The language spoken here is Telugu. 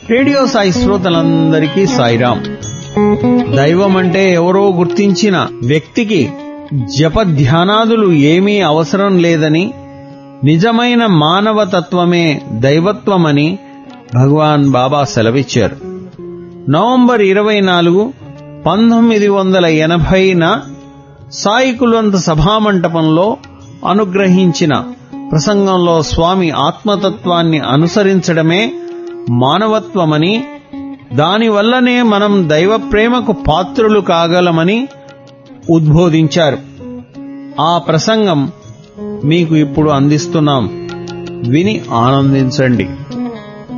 రేడియో సాయి శ్రోతలందరికీ సాయిరాం దైవం అంటే ఎవరో గుర్తించిన వ్యక్తికి జప ధ్యానాదులు ఏమీ అవసరం లేదని నిజమైన మానవతత్వమే దైవత్వమని భగవాన్ బాబా సెలవిచ్చారు నవంబర్ ఇరవై నాలుగు పంతొమ్మిది వందల ఎనభైన సాయి కుల్వంత సభామంటపంలో అనుగ్రహించిన ప్రసంగంలో స్వామి ఆత్మతత్వాన్ని అనుసరించడమే మానవత్వమని దానివల్లనే మనం దైవ ప్రేమకు పాత్రులు కాగలమని ఉద్బోధించారు ఆ ప్రసంగం మీకు ఇప్పుడు అందిస్తున్నాం విని ఆనందించండి